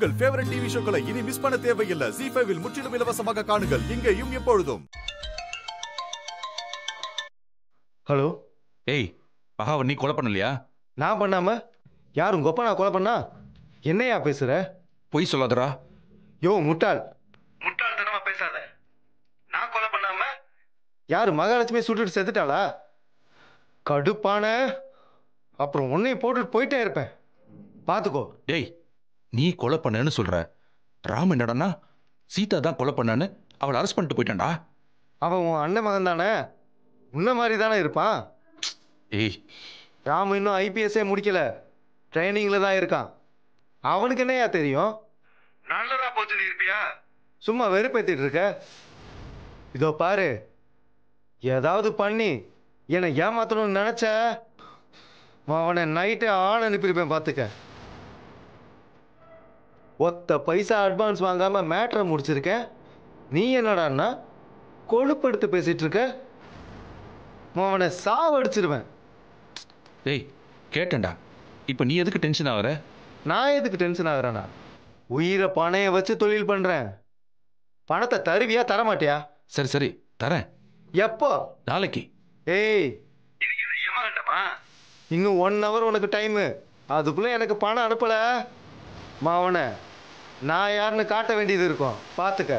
உங்கள் favourite TV ஷோக்களை இனி miss பண்ண தேவையில்லை ஜி ஃபைவில் முற்றிலும் இலவசமாக காணுங்கள் இங்கேயும் எப்பொழுதும் ஹலோ ஏய் மகாவை நீ கொலை பண்ணலையா நான் பண்ணாம யார் உங்க அப்பா நான் கொலை பண்ணா என்னையா பேசுற பொய் சொல்லாதடா யோ முட்டாள் முட்டாள்தனமா பேசாத நான் கொலை பண்ணாம யாரு மகாலட்சுமி சுட்டுட்டு செத்துட்டாளா கடுப்பான அப்புறம் உன்னையும் போட்டுட்டு போயிட்டே இருப்பேன் பார்த்துக்கோ டேய் நீ கொலை பண்ணேன்னு சொல்ற ராம் என்னடான்னா சீதா தான் கொலை பண்ணான்னு அவளை அரெஸ்ட் பண்ணிட்டு போயிட்டான்டா அவன் உன் அண்ணன் மகன் தானே உன்ன மாதிரி தானே இருப்பான் ஏய் ராம் இன்னும் ஐபிஎஸ்ஸே முடிக்கல ட்ரைனிங்கில் தான் இருக்கான் அவனுக்கு என்னையா தெரியும் நல்லதா போச்சு இருப்பியா சும்மா வெறுப்பேத்திட்டு இருக்க இதோ பாரு ஏதாவது பண்ணி என்னை ஏமாத்தணும்னு நினச்ச அவனை நைட்டு ஆண் அனுப்பியிருப்பேன் பார்த்துக்க ஒத்த பைசா அட்வான்ஸ் வாங்காம மேட்ரை முடிச்சிருக்கேன் நீ என்னடான்னா கொழுப்படுத்து பேசிட்டு இருக்க அவனை சாவடிச்சிருவேன் டேய் கேட்டேன்டா இப்போ நீ எதுக்கு டென்ஷன் ஆகுற நான் எதுக்கு டென்ஷன் ஆகுறேனா உயிரை பணைய வச்சு தொழில் பண்றேன் பணத்தை தருவியா தரமாட்டியா சரி சரி தரேன் எப்போ நாளைக்கு ஏய் இன்னும் ஒன் ஹவர் உனக்கு டைமு அதுக்குள்ள எனக்கு பணம் அனுப்பல மாவன நான் யாருன்னு காட்ட வேண்டியது இருக்கும் பார்த்துக்க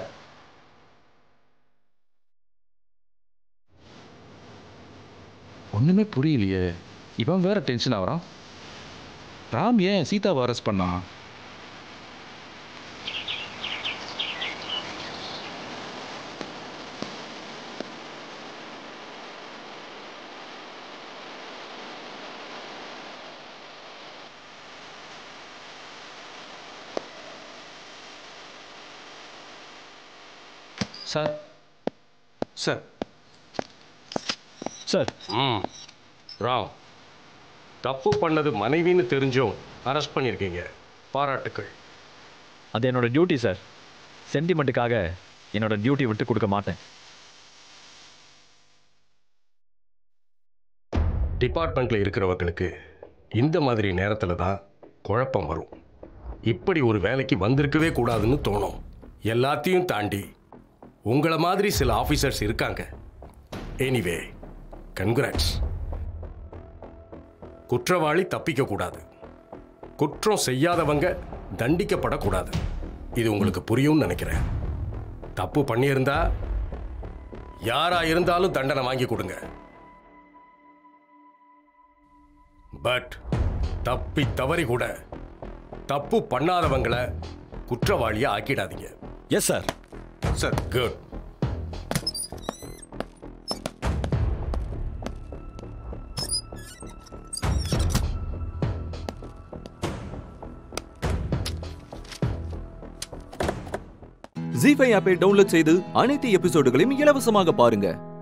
ஒன்றுமே புரியலையே இவன் வேற டென்ஷன் ஆகுறான் ராம் ஏன் சீதாவை அரெஸ்ட் பண்ணான் சார் சார் சார் ம் ராவ் தப்பு பண்ணது மனைவின்னு தெரிஞ்சும் அரெஸ்ட் பண்ணியிருக்கீங்க பாராட்டுக்கள் அது என்னோட டியூட்டி சார் சென்டிமெண்ட்டுக்காக என்னோட டியூட்டி விட்டு கொடுக்க மாட்டேன் டிபார்ட்மெண்ட்டில் இருக்கிறவங்களுக்கு இந்த மாதிரி நேரத்தில் தான் குழப்பம் வரும் இப்படி ஒரு வேலைக்கு வந்திருக்கவே கூடாதுன்னு தோணும் எல்லாத்தையும் தாண்டி உங்களை மாதிரி சில ஆஃபீஸர்ஸ் இருக்காங்க எனிவே கன்கிராட்ஸ் குற்றவாளி தப்பிக்க கூடாது குற்றம் செய்யாதவங்க தண்டிக்கப்படக்கூடாது இது உங்களுக்கு புரியும்னு நினைக்கிறேன் தப்பு பண்ணியிருந்தா யாரா இருந்தாலும் தண்டனை வாங்கி கொடுங்க பட் தப்பி தவறி கூட தப்பு பண்ணாதவங்கள குற்றவாளியா ஆக்கிடாதீங்க எஸ் சார் சார் குட் ஜி ஃபைவ் ஆப்பை டவுன்லோட் செய்து அனைத்து எபிசோடுகளையும் இலவசமாக பாருங்க